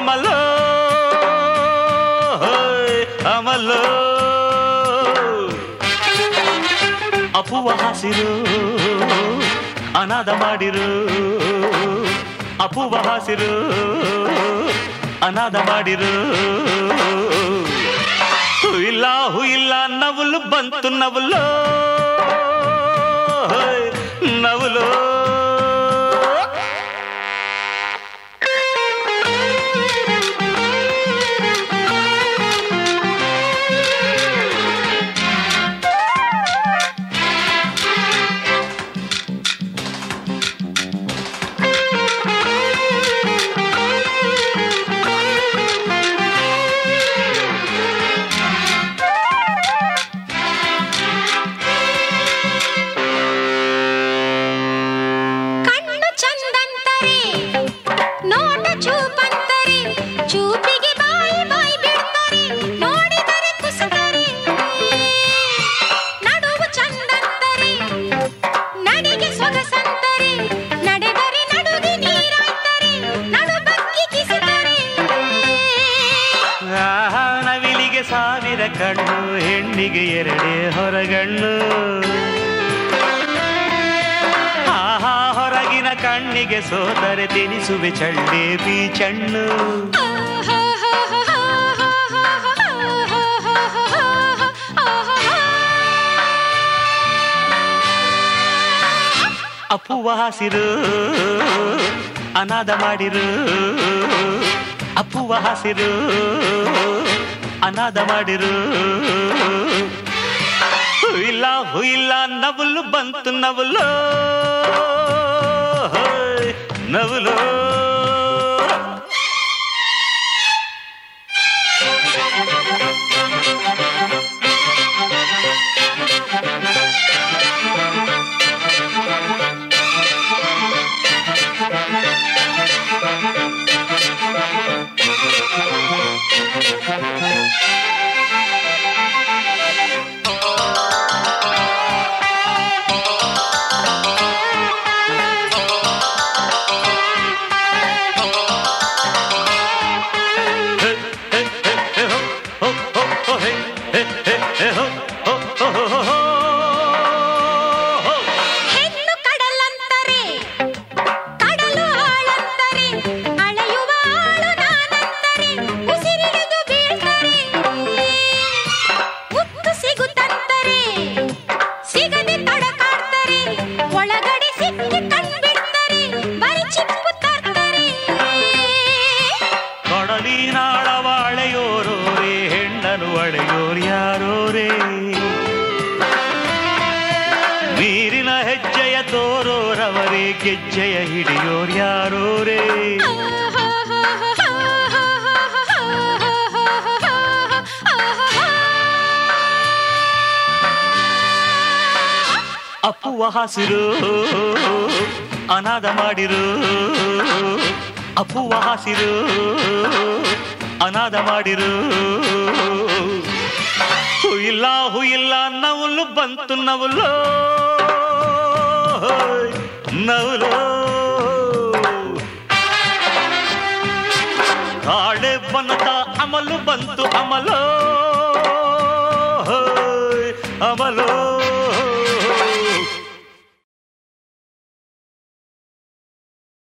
ಅಮಲೋ ಹೋಯ್, ಅಮಲೋ ಅಪುವ ಹಸಿರು ಅನಾಥ ಮಾಡಿರು ಅಪುವ ಹಸಿರು ಅನಾಥ ಮಾಡಿರು ಹುಯಿಲ್ಲ ಹುಯಿಲ್ಲ ನವಲು ಬಂತು ನವಲು ಹೋಯ್, ನವಲು ಕಣ್ಣು ಚಂದಂತರೆ ನೋಟ ಚೂಪಂತರೆ ಚೂಪಿಗೆ ಬಾಯಿ ಬಾಯಿ ಬಿಡ್ತಾರೆ ನೋಡಿದರೆ ಕುಸುತ್ತಾರೆ ನಡುವು ಚಂದಂತರೆ ನಡಿಗೆ ಸೊಗಸಂತರೆ ನಡೆದರೆ ನಡುಗೆ ನೀರಾಯ್ತಾರೆ ನಡು ಬಗ್ಗಿ ಕಿಸುತ್ತಾರೆ ಆಹಾ, ನವಿಲಿಗೆ ಸಾವಿರ ಕಣ್ಣು ಹೆಣ್ಣಿಗೆ ಎರಡೇ ಹೊರಗಣ್ಣು ಆಹಾ ಹೊರಗಿನ ಕಣ್ಣಿಗೆ ಸೋದರೆ ತಿನಿಸುವೆ ಚಳ್ಳೆ ಬೀಚಣ್ಣು ಅಪ್ಪುವ ಹಸಿರು ಅನಾಥ ಮಾಡಿರು ಅಪ್ಪುವ ಹಸಿರು ಅನಾಥ ಮಾಡಿರು ಹುಯಿಲ್ಲ ಹುಯಿಲ್ಲ ನವಲು ಬಂತು ನವಲು ಹೋಯ್, ನವಲು ಹೆಣ್ಣು ಕಡಲಂತರೆ ಕಡಲು ಆಳಂತರೆ ಅಳೆಯುವ ಆಳು ನಾನಂತರೆ ಉಸಿರಿಡಿದು ಬೀಳ್ತಾರೆ ಮುತ್ತು ಸಿಗುತ್ತಂತರೆ ಸಿಗದೆ ತಡಕಾಡ್ತಾರೆ ಒಳಗಡೆ ಸಿಕ್ಕಿ ಕಣ್ಬಿಡ್ತಾರೆ ಬರಿ ಚಿಪ್ಪು ತರ್ತಾರೆ ಕಡಲಿನಾಳವಾಳೆಯೋರೋರೇ ಹೆಣ್ಣನು ಅಳೆಯೋರು ಯಾರೋರೇ ನೀರಿನ ಹೆಜ್ಜೆಯ ತೋರೋರವರೇ ಗೆಜ್ಜೆಯ ಹಿಡಿಯೋರು ಯಾರೋರೇ ಅಪ್ಪುವ ಹಸಿರು ಅನಾಥ ಮಾಡಿರು ಅಪ್ಪುವ ಹಸಿರು ಅನಾಥ ಮಾಡಿರು ಹುಯಿಲ್ಲ ಹುಯಿಲ್ಲ ನವಲು ಬಂತು ನವಲು ಹೋಯ್, ನವಲು ಕಾಳೆ ಬನದ ಅಮಲು ಬಂತು ಅಮಲು ಹೋಯ್, ಅಮಲು